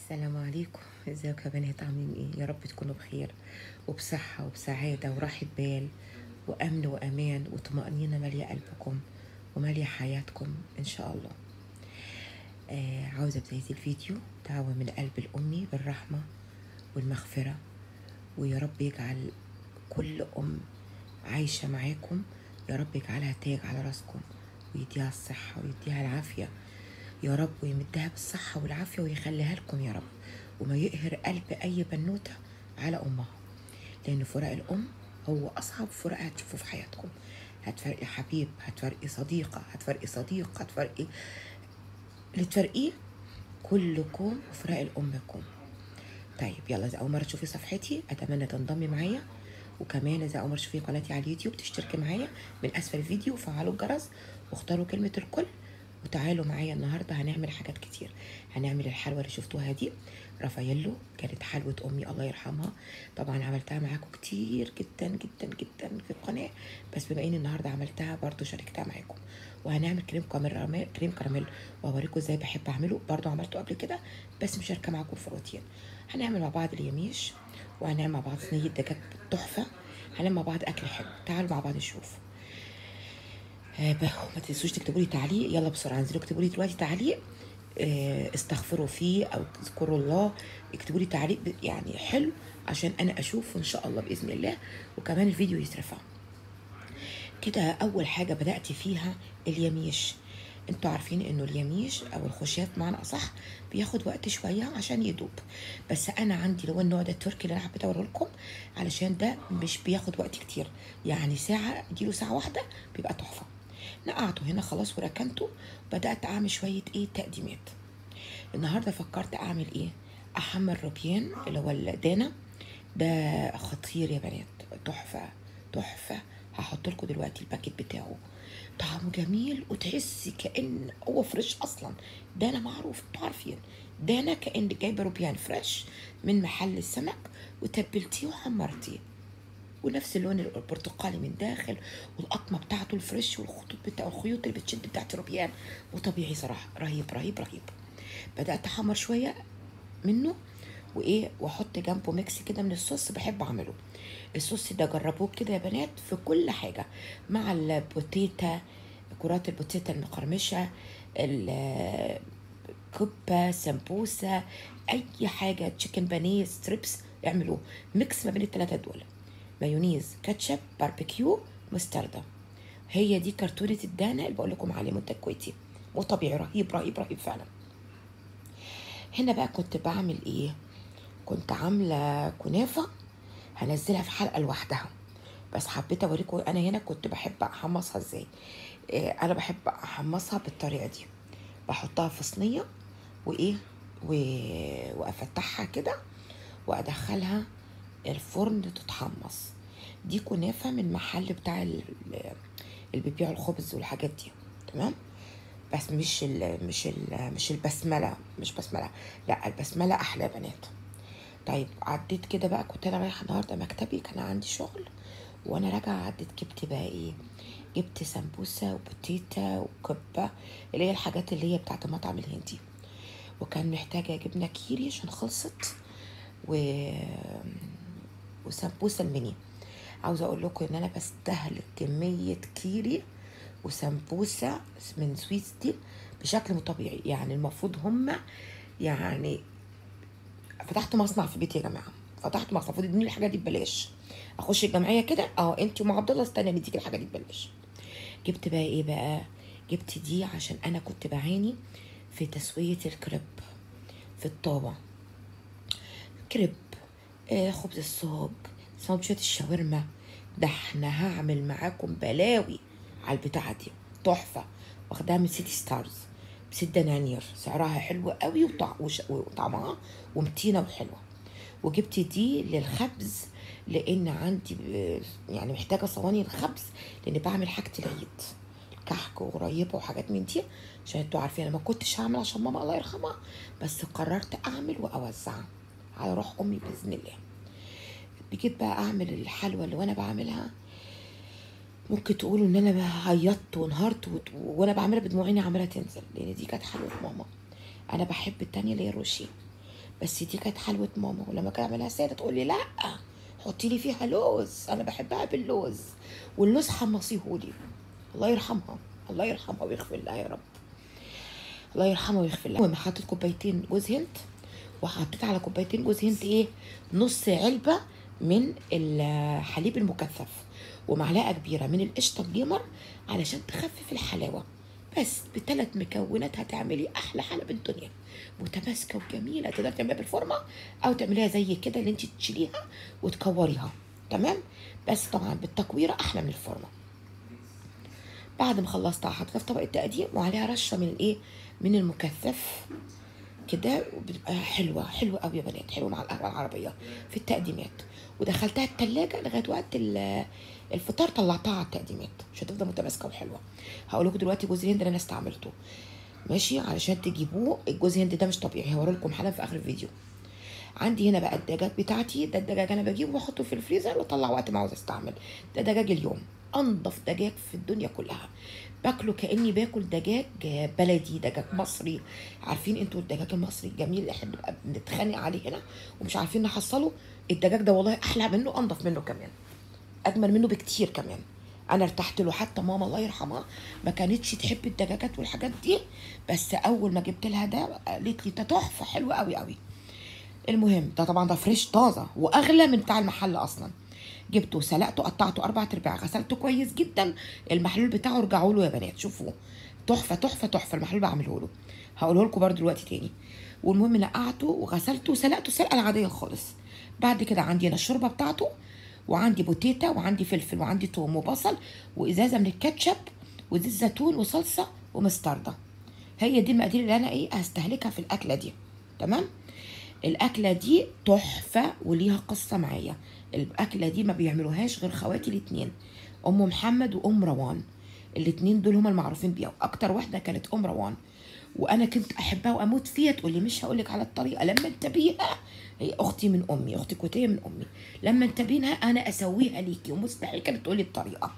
السلام عليكم ازيكم يا بنات عاملين ايه يا رب تكونوا بخير وبصحة وبسعادة وراحة بال وأمن وأمان وطمأنينة مالية قلبكم ومالية حياتكم إن شاء الله آه عاوزة بداية الفيديو دعوة من قلب الأمي بالرحمة والمغفرة ويا رب يجعل كل أم عايشة معاكم يا رب يجعلها تاج على راسكم ويديها الصحة ويديها العافية يا رب ويمدها بالصحة والعافية ويخليها لكم يا رب وما يقهر قلب أي بنوتة على أمها لأن فراق الأم هو أصعب فراق هتشوفوه في حياتكم هتفرقي حبيب هتفرقي صديقة هتفرقي صديق هتفرقي اللي تفرقيه كلكم وفراق الأمكم طيب يلا إذا أول مرة تشوفي صفحتي أتمنى تنضمي معايا وكمان إذا أول مرة تشوفي قناتي على اليوتيوب تشتركي معايا من أسفل الفيديو وفعلوا الجرس واختاروا كلمة الكل وتعالوا معايا النهارده هنعمل حاجات كتير هنعمل الحلوه اللي شفتوها دي رافاييلو كانت حلوه امي الله يرحمها طبعا عملتها معاكم كتير جدا جدا جدا في القناه بس بما اني النهارده عملتها برضو شاركتها معاكم وهنعمل كريم كراميل كريم كراميل وهوريكم ازاي بحب اعمله برضو عملته قبل كده بس مشاركه معاكم في روتين هنعمل مع بعض اليميش وهنعمل مع بعض صينيه دجاج تحفه هنعمل مع بعض اكل حلو تعالوا مع بعض نشوف آه، ما تنسوش تكتبوا لي تعليق يلا بسرعه انزلوا اكتبوا لي دلوقتي تعليق آه، استغفروا فيه او اذكروا الله اكتبوا لي تعليق ب- يعني حلو عشان انا اشوفه ان شاء الله باذن الله وكمان الفيديو يترفع كده اول حاجه بدات فيها اليميش انتوا عارفين انه اليميش او الخشاف بمعنى اصح بياخد وقت شويه عشان يدوب بس انا عندي اللي هو النوع ده التركي اللي انا حبيت اوريه لكم علشان ده مش بياخد وقت كتير يعني ساعه اديله ساعه واحده بيبقى تحفه نقعته هنا خلاص وركنته بدات اعمل شويه ايه تقديمات النهارده فكرت اعمل ايه احمر روبيان اللي هو الدانا ده خطير يا بنات تحفه تحفه هحط لكم دلوقتي الباكيت بتاعه طعمه جميل وتحسي كان هو فريش اصلا دانا معروف انتوا عارفين دانا كان جايبه روبيان فريش من محل السمك وتبلتيه وحمرتيه ونفس اللون البرتقالي من داخل والقطمه بتاعته الفريش والخطوط بتاع الخيوط اللي بتشد بتاعت روبيان وطبيعي صراحه رهيب رهيب رهيب بدات احمر شويه منه وايه واحط جنبه ميكس كده من الصوص بحب اعمله الصوص ده جربوه كده يا بنات في كل حاجه مع البوتيتا كرات البوتيتا المقرمشه الكبه سمبوسه اي حاجه تشيكن بانيه ستريبس اعملوه ميكس ما بين الثلاثه دول مايونيز كاتشب باربيكيو مستردة هي دي كرتونة الدانا اللي بقول لكم عليه منتج كويتي وطبيعي رهيب رهيب رهيب فعلا هنا بقى كنت بعمل ايه كنت عاملة كنافة هنزلها في حلقة لوحدها بس حبيت اوريكم انا هنا كنت بحب احمصها ازاي إيه انا بحب احمصها بالطريقة دي بحطها في صينية وايه و... وافتحها كده وادخلها الفرن تتحمص دي كنافة من محل بتاع ال- اللي بيبيعوا الخبز والحاجات دي تمام بس مش ال مش ال مش البسملة مش بسملة لا البسملة أحلى يا بنات طيب عديت كده بقى كنت أنا رايحة النهاردة مكتبي كان عندي شغل وأنا راجعة عديت جبت بقى إيه جبت سمبوسة وبوتيتا وكبة اللي هي الحاجات اللي هي بتاعت المطعم الهندي وكان محتاجة جبنة كيري عشان خلصت و وسمبوسه الميني عاوزه اقول لكم ان انا بستهلك كميه كيري وسمبوسه من سويت ستيل بشكل مو طبيعي يعني المفروض هم يعني فتحت مصنع في بيتي يا جماعه فتحت مصنع المفروض يدوني الحاجه دي ببلاش اخش الجمعيه كده اه انت ومع عبد الله استنى نديك الحاجه دي ببلاش جبت بقى ايه بقى جبت دي عشان انا كنت بعاني في تسويه الكريب في الطابه كريب آه خبز الصاج سندوتشات الشاورما ده احنا هعمل معاكم بلاوي على البتاعه دي تحفه واخداها من سيتي ستارز بست دنانير سعرها حلو قوي وطع... وش... وطعمها ومتينه وحلوه وجبت دي للخبز لان عندي ب- يعني محتاجه صواني الخبز لان بعمل حاجه العيد كحك وقريبه وحاجات من دي عشان انتوا عارفين انا ما كنتش هعمل عشان ماما الله يرحمها بس قررت اعمل واوزعها على روح امي باذن الله جيت بقى اعمل الحلوى اللي وانا بعملها ممكن تقولوا ان انا بقى عيطت وانهارت وت- وانا بعملها بدموع عيني عماله تنزل لان دي كانت حلوه ماما انا بحب التانية اللي هي الروشي بس دي كانت حلوه ماما ولما كان اعملها ساده تقول لي لا حطي لي فيها لوز انا بحبها باللوز واللوز حمصيهولي الله يرحمها الله يرحمها ويغفر لها يا رب الله يرحمها ويغفر لها المهم حطيت كوبايتين جوز هند وحطيت على كوبايتين جوز هند ايه نص علبه من الحليب المكثف ومعلقه كبيره من القشطه الجمر علشان تخفف الحلاوه بس بثلاث مكونات هتعملي احلى حلب الدنيا متماسكه وجميله تقدري تعمليها بالفورمه او تعمليها زي كده اللي انت تشيليها وتكوريها تمام بس طبعا بالتكويره احلى من الفورمه بعد ما خلصتها حطيتها في طبق التقديم وعليها رشه من الايه من المكثف كده وبتبقى حلوه حلوه قوي يا بنات حلوه مع القهوه العربيه في التقديمات ودخلتها التلاجة لغايه وقت ال- الفطار طلعتها على التقديمات مش هتفضل متماسكه وحلوه هقول لكم دلوقتي جوز الهند اللي انا استعملته ماشي علشان تجيبوه الجوز الهند ده مش طبيعي هوري لكم حالا في اخر الفيديو عندي هنا بقى الدجاج بتاعتي ده الدجاج انا بجيبه واحطه في الفريزر واطلع وقت ما عاوز استعمل ده دجاج اليوم انضف دجاج في الدنيا كلها باكله كاني باكل دجاج بلدي دجاج مصري عارفين انتوا الدجاج المصري الجميل اللي احنا بنبقى بنتخانق عليه هنا ومش عارفين نحصله الدجاج ده والله احلى منه انضف منه كمان اجمل منه بكتير كمان انا ارتحت له حتى ماما الله يرحمها ما كانتش تحب الدجاجات والحاجات دي بس اول ما جبت لها ده قالت لي ده تحفه حلوه قوي قوي المهم ده طبعا ده فريش طازه واغلى من بتاع المحل اصلا جبته سلقته قطعته اربع ارباع غسلته كويس جدا المحلول بتاعه رجعوا له يا بنات شوفوا تحفه تحفه تحفه المحلول بعمله له هقوله لكم برده دلوقتي تاني والمهم نقعته وغسلته وسلقته السلقه العاديه خالص بعد كده عندي انا الشوربه بتاعته وعندي بوتيتا وعندي فلفل وعندي توم وبصل وازازه من الكاتشب وزيت زيتون وصلصه ومستردة هي دي المقادير اللي انا ايه هستهلكها في الاكله دي تمام الاكله دي تحفه وليها قصه معايا الاكله دي ما بيعملوهاش غير خواتي الاتنين ام محمد وام روان الاتنين دول هما المعروفين بيها واكتر واحده كانت ام روان وانا كنت احبها واموت فيها تقول لي مش هقول لك على الطريقه لما انتبهيها هي اختي من امي اختي كويتيه من امي لما انتبهينها انا اسويها ليكي ومستحيل كانت تقولي الطريقه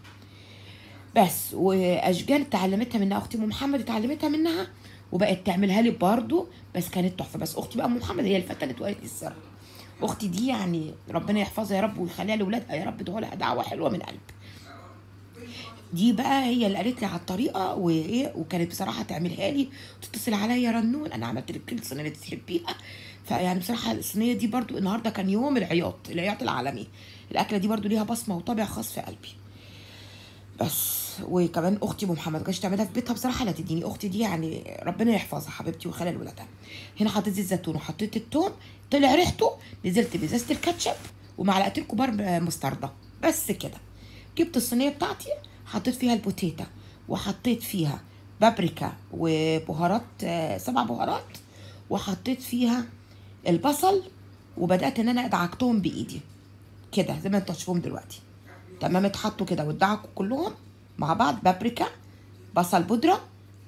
بس واشجان اتعلمتها منها اختي ام محمد اتعلمتها منها وبقت تعملها لي برضه بس كانت تحفه بس اختي بقى ام محمد هي اللي فتنت وقالت لي السر اختي دي يعني ربنا يحفظها يا رب ويخليها لاولادها يا رب ادعوا لها دعوه حلوه من قلب دي بقى هي اللي قالت لي على الطريقه وايه وكانت بصراحه تعملها لي وتتصل عليا رنون انا عملت لك كل الصينيه اللي تحبيها فيعني بصراحه الصينيه دي برضو النهارده كان يوم العياط العياط العالمي الاكله دي برضو ليها بصمه وطابع خاص في قلبي بس وكمان اختي ام محمد كانتش تعملها في بيتها بصراحه لا تديني اختي دي يعني ربنا يحفظها حبيبتي وخلال ولادها هنا حطيت زيت زيتون وحطيت التوم طلع ريحته نزلت بازازه الكاتشب ومعلقتين كبار مستردة بس كده جبت الصينيه بتاعتي حطيت فيها البوتيتا وحطيت فيها بابريكا وبهارات آه، سبع بهارات وحطيت فيها البصل وبدات ان انا ادعكتهم بايدي كده زي ما انتوا هتشوفوهم دلوقتي تمام اتحطوا كده واتدعكوا كلهم مع بعض بابريكا بصل بودره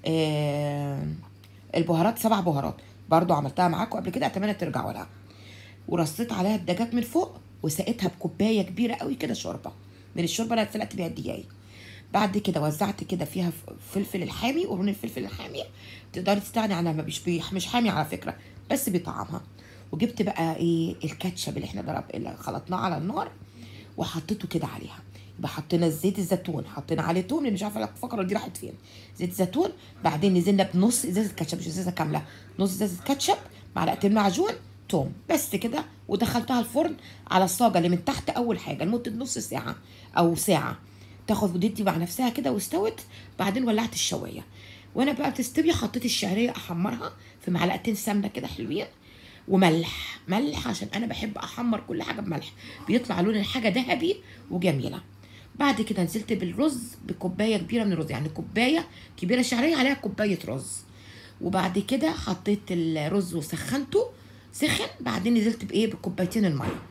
آه البهارات سبع بهارات برضو عملتها معاكم قبل كده اتمنى ترجعوا لها ورصيت عليها الدجاج من فوق وسقيتها بكوبايه كبيره قوي كده شوربه من الشوربه اللي اتسلقت بيها الدجاج بعد كده وزعت كده فيها ف- فلفل الحامي ولون الفلفل الحامي تقدري تستغني عنها ما مش بي- مش حامي على فكره بس بيطعمها وجبت بقى ايه الكاتشب اللي احنا ضرب اللي خلطناه على النار وحطيته كده عليها يبقى حطينا زيت الزيتون حطينا عليه توم لأن مش عارفه الفقره دي راحت فين زيت زيتون بعدين نزلنا بنص ازازه كاتشب مش ازازه كامله نص ازازه كاتشب معلقتين معجون توم بس كده ودخلتها الفرن على الصاجه اللي من تحت اول حاجه لمده نص ساعه او ساعه تاخد وديتي مع نفسها كده واستوت بعدين ولعت الشوايه وانا بقى بتستوي حطيت الشعريه احمرها في معلقتين سمنه كده حلوين وملح ملح عشان انا بحب احمر كل حاجه بملح بيطلع لون الحاجه ذهبي وجميله بعد كده نزلت بالرز بكوبايه كبيره من الرز يعني كوبايه كبيره شعريه عليها كوبايه رز وبعد كده حطيت الرز وسخنته سخن بعدين نزلت بايه بكوبايتين الميه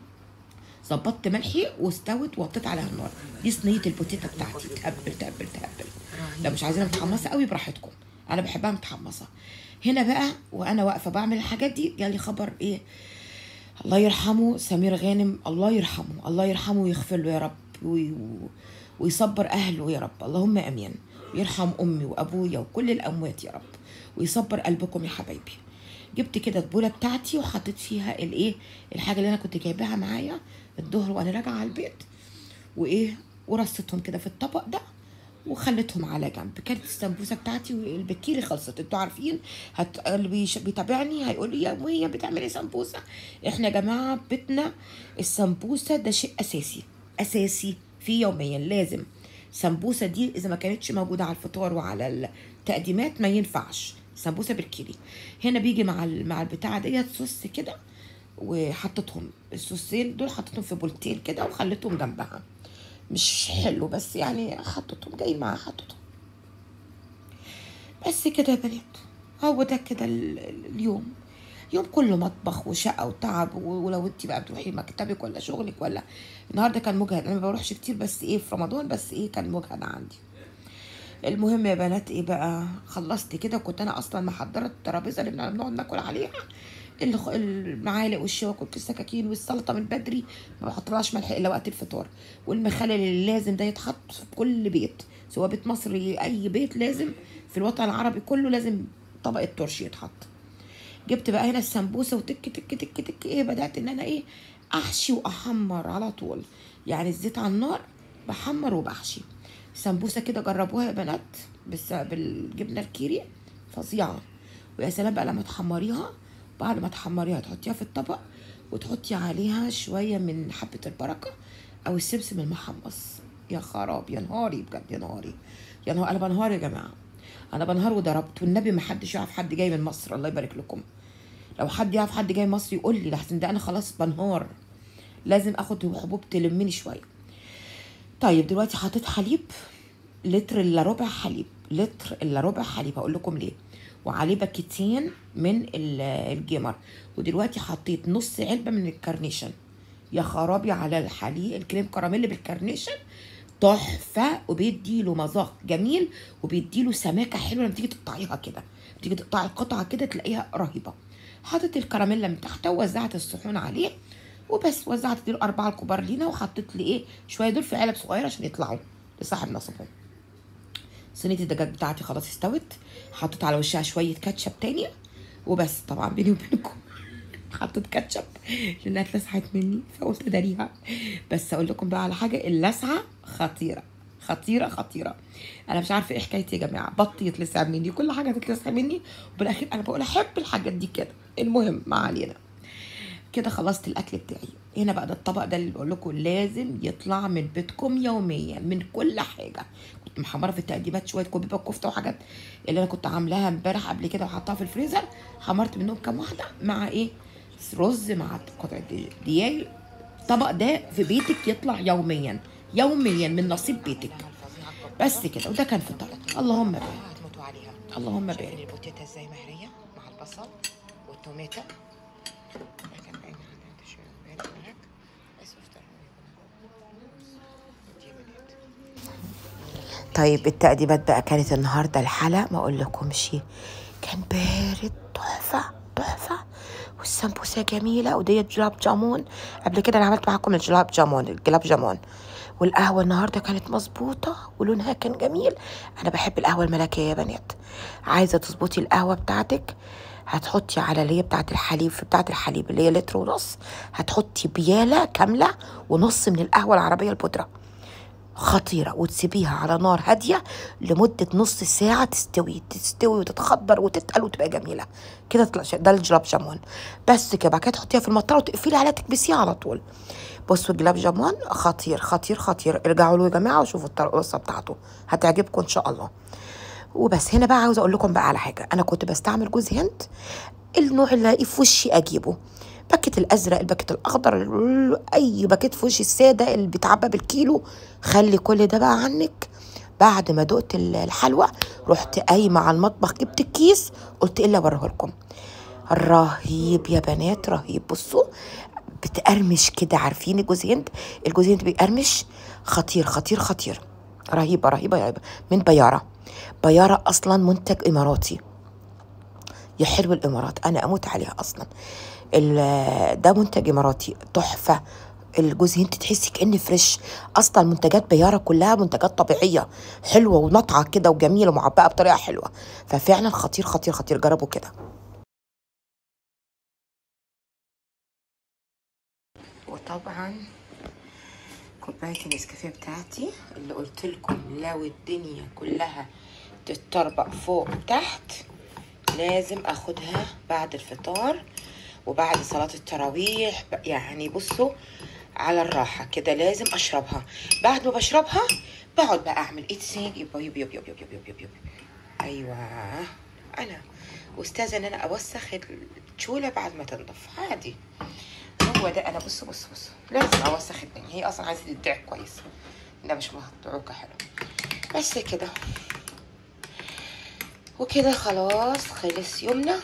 ظبطت ملحي واستوت ووطيت عليها النار دي صينيه البوتيتا بتاعتي تقبل تقبل تقبل لو مش عايزينها متحمصه قوي براحتكم انا بحبها متحمصه هنا بقى وانا واقفه بعمل الحاجات دي جالي خبر ايه الله يرحمه سمير غانم الله يرحمه الله يرحمه ويغفر له يا رب وي- و- ويصبر اهله يا رب اللهم امين ويرحم امي وابويا وكل الاموات يا رب ويصبر قلبكم يا حبايبي جبت كده البوله بتاعتي وحطيت فيها الايه الحاجه اللي انا كنت جايباها معايا الظهر وانا راجعه على البيت وايه ورصيتهم كده في الطبق ده وخليتهم على جنب كانت السمبوسه بتاعتي البكيري خلصت انتوا عارفين هت... اللي بيش... بيتابعني هيقول لي يا وهي بتعملي سمبوسه احنا يا جماعه بيتنا السمبوسه ده شيء اساسي اساسي في يوميا لازم سمبوسه دي اذا ما كانتش موجوده على الفطار وعلى التقديمات ما ينفعش سمبوسه بالكيري هنا بيجي مع ال... مع البتاعه ديت صوص كده وحطيتهم الصوصين دول حطيتهم في بولتين كده وخليتهم جنبها مش حلو بس يعني حطيتهم جاي معاه حطيتهم بس كده يا بنات هو ده كده ال- ال- اليوم يوم كله مطبخ وشقة وتعب و- ولو انت بقى بتروحي مكتبك ولا شغلك ولا النهارده كان مجهد انا ما بروحش كتير بس ايه في رمضان بس ايه كان مجهد عندي المهم يا بنات ايه بقى خلصت كده كنت انا اصلا محضره الترابيزه اللي بنقعد بنقعد ناكل عليها الخ- المعالق والشوك والسكاكين والسلطه من بدري ما بحطلهاش ملح الا وقت الفطار والمخلل اللي لازم ده يتحط في كل بيت سواء بيت مصري اي بيت لازم في الوطن العربي كله لازم طبق الترش يتحط جبت بقى هنا السمبوسه وتك تك تك تك ايه بدات ان انا ايه احشي واحمر على طول يعني الزيت على النار بحمر وبحشي سمبوسه كده جربوها يا بنات بس بالجبنه الكيري فظيعه ويا سلام بقى لما تحمريها بعد ما تحمريها تحطيها في الطبق وتحطي عليها شويه من حبه البركه او السمسم المحمص يا خراب يا نهاري بجد يا نهاري يا نهار انا بنهار يا جماعه انا بنهار وضربت والنبي ما حدش يعرف حد جاي من مصر الله يبارك لكم لو حد يعرف حد جاي من مصر يقول لي لحسن ده انا خلاص بنهار لازم اخد حبوب تلمني شويه طيب دلوقتي حطيت حليب لتر الا ربع حليب لتر الا ربع حليب هقول لكم ليه وعليه باكيتين من ال- الجمر ودلوقتي حطيت نص علبه من الكارنيشن يا خرابي على الحليب الكريم كراميل بالكارنيشن تحفه وبيديله مذاق جميل وبيديله سماكه حلوه لما تيجي تقطعيها كده تيجي تقطعي القطعه كده تلاقيها رهيبه حطيت الكراميلا من تحت ووزعت الصحون عليه وبس وزعت دول الاربعه الكبار لينا وحطيت لي ايه شويه دول في علب صغيره عشان يطلعوا لصاحب نصبهم صينيه الدجاج بتاعتي خلاص استوت حطيت على وشها شويه كاتشب تاني وبس طبعا بيني وبينكم حطيت كاتشب لانها اتلسعت مني فقلت اداريها بس اقول لكم بقى على حاجه اللسعه خطيره خطيره خطيره انا مش عارفه ايه حكايتي يا جماعه بطي يتلسع مني كل حاجه تتلسع مني وبالاخير انا بقول احب الحاجات دي كده المهم ما علينا كده خلصت الاكل بتاعي هنا بقى ده الطبق ده اللي بقول لكم لازم يطلع من بيتكم يوميا من كل حاجه كنت محمره في التقديمات شويه كوبيبه وكفته وحاجات اللي انا كنت عاملاها امبارح قبل كده وحطها في الفريزر حمرت منهم كام واحده مع ايه رز مع قطعه دياي الطبق ده في بيتك يطلع يوميا يوميا من نصيب بيتك بس كده وده كان فطار اللهم بارك هتموتوا عليها اللهم شايفين بارك البوتيتا ازاي مهريه مع البصل والتوميتا لكن باين عندها شويه باين هناك بس افتح دي بنات طيب التقديمات بقى كانت النهارده الحلا ما اقول لكمش كان بارد تحفه تحفه والسمبوسه جميله وديت جلاب جامون قبل كده انا عملت معاكم الجلاب جامون الجلاب جامون والقهوه النهارده كانت مظبوطه ولونها كان جميل انا بحب القهوه الملكيه يا بنات عايزه تظبطي القهوه بتاعتك هتحطي على اللي هي بتاعت الحليب في بتاعت الحليب اللي هي لتر ونص هتحطي بياله كامله ونص من القهوه العربيه البودره خطيرة وتسيبيها على نار هادية لمدة نص ساعة تستوي تستوي وتتخضر وتتقل وتبقى جميلة كده تطلع شيء- ده الجلاب جامون بس كده بعد كده تحطيها في المطرة وتقفلي عليها تكبسيها على طول بصوا الجلاب جامون خطير خطير خطير ارجعوا له يا جماعة وشوفوا الطر- القصة بتاعته هتعجبكم ان شاء الله وبس هنا بقى عاوزه اقول لكم بقى على حاجه انا كنت بستعمل جوز هند النوع اللي الاقيه في وشي اجيبه باكيت الازرق الباكيت الاخضر ال- اي باكيت في وشي الساده اللي بيتعبى بالكيلو خلي كل ده بقى عنك بعد ما دقت ال- الحلوى رحت قايمه على المطبخ جبت الكيس قلت الا اوريه لكم رهيب يا بنات رهيب بصوا بتقرمش كده عارفين الجوز هند الجوز هند بيقرمش خطير خطير خطير رهيبه رهيبه رهيبه من بياره بياره اصلا منتج اماراتي يا حلو الامارات انا اموت عليها اصلا ال- ده منتج اماراتي تحفه الجوز هند تحسي كأن فريش اصلا منتجات بياره كلها منتجات طبيعيه حلوه وناطعه كده وجميله ومعبأه بطريقه حلوه ففعلا خطير خطير خطير جربوا كده وطبعا كوبايه النسكافيه بتاعتي اللي قلت لكم لو الدنيا كلها تتطربق فوق وتحت لازم اخدها بعد الفطار وبعد صلاة التراويح يعني بصوا على الراحة كده لازم اشربها بعد ما بشربها بقعد بقى اعمل ايه تاني يبقى يب يب يب يب يب يب يب ايوه انا واستاذه ان انا اوسخ التشوله بعد ما تنضف عادي هو ده انا بصوا بصوا بصوا لازم اوسخ الدنيا هي اصلا عايزه تدعك كويس ده مش مدعوكه حلو بس كده وكده خلاص خلص يومنا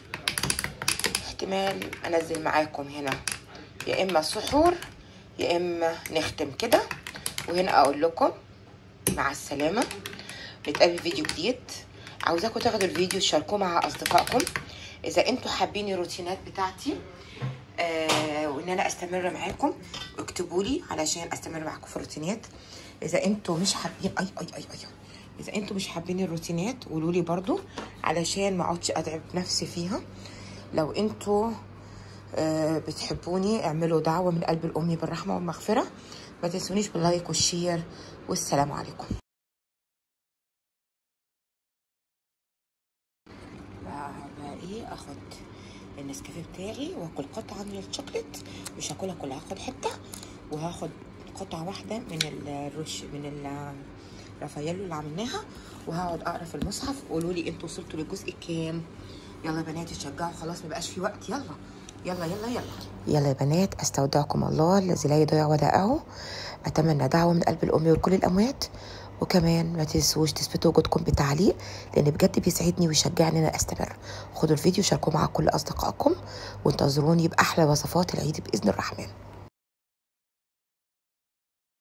احتمال انزل معاكم هنا يا اما سحور يا اما نختم كده وهنا اقول لكم مع السلامه نتقابل فيديو جديد عاوزاكم تاخدوا الفيديو تشاركوه مع اصدقائكم اذا انتوا حابين الروتينات بتاعتي آه وان انا استمر معاكم اكتبوا لي علشان استمر معاكم في الروتينات اذا انتوا مش حابين اي اي اي اي اذا انتوا مش حابين الروتينات قولوا لي برضو علشان ما اقعدش اتعب نفسي فيها لو انتوا آه بتحبوني اعملوا دعوه من قلب الام بالرحمه والمغفره ما تنسونيش باللايك والشير والسلام عليكم بقى ايه اخد النسكافيه بتاعي واكل قطعه من الشوكليت مش هاكلها كلها هاخد حته وهاخد قطعه واحده من الرش من الرافاييلو اللي عملناها وهقعد اقرا في المصحف قولوا لي انتوا وصلتوا للجزء كام يلا يا بنات اتشجعوا خلاص ما بقاش في وقت يلا يلا يلا يلا يلا يا بنات استودعكم الله الذي لا يضيع ودائعه اتمنى دعوه من قلب الام ولكل الاموات وكمان ما تنسوش تثبتوا وجودكم بتعليق لان بجد بيسعدني ويشجعني ان انا استمر خدوا الفيديو شاركوه مع كل اصدقائكم وانتظروني باحلى وصفات العيد باذن الرحمن